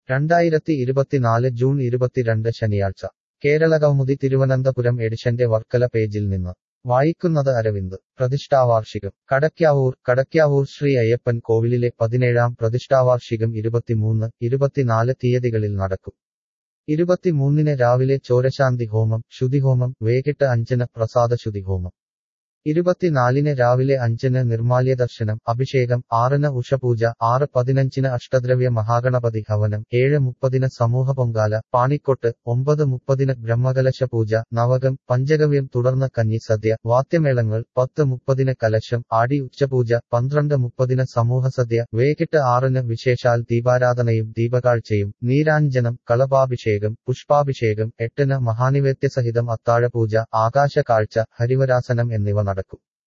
രണ്ടായിരത്തി ഇരുപത്തിനാല് ജൂൺ ഇരുപത്തിരണ്ട് ശനിയാഴ്ച കേരള കൗമുദി തിരുവനന്തപുരം എഡിഷന്റെ വർക്കല പേജിൽ നിന്ന് വായിക്കുന്നത് അരവിന്ദ് പ്രതിഷ്ഠാവാർഷികം കടയ്ക്കാവൂർ കടയ്ക്കാവൂർ ശ്രീ അയ്യപ്പൻ കോവിലിലെ പതിനേഴാം പ്രതിഷ്ഠാവാർഷികം ഇരുപത്തിമൂന്ന് ഇരുപത്തിനാല് തീയതികളിൽ നടക്കും ഇരുപത്തിമൂന്നിന് രാവിലെ ചോരശാന്തി ഹോമം ശുതിഹോമം വൈകിട്ട് അഞ്ചിന് പ്രസാദ ശുതിഹോമം ഇരുപത്തിനാലിന് രാവിലെ അഞ്ചിന് നിർമാല്യ ദർശനം അഭിഷേകം ആറിന് ഉഷപൂജ ആറ് പതിനഞ്ചിന് അഷ്ടദ്രവ്യ മഹാഗണപതി ഹവനം ഏഴ് മുപ്പതിന് സമൂഹ പൊങ്കാല പാണിക്കൊട്ട് ഒമ്പത് മുപ്പതിന് ബ്രഹ്മകലശ പൂജ നവകം പഞ്ചഗവ്യം തുടർന്ന് കഞ്ഞിസദ്യ വാദ്യമേളങ്ങൾ പത്ത് മുപ്പതിന് കലശം ആടി ഉച്ചപൂജ പന്ത്രണ്ട് മുപ്പതിന് സമൂഹസദ്യ വൈകിട്ട് ആറിന് വിശേഷാൽ ദീപാരാധനയും ദീപകാഴ്ചയും നീരാഞ്ജനം കളഭാഭിഷേകം പുഷ്പാഭിഷേകം എട്ടിന് മഹാനിവേദ്യസഹിതം അത്താഴപൂജ ആകാശകാഴ്ച ഹരിവരാസനം എന്നിവ നടക്കും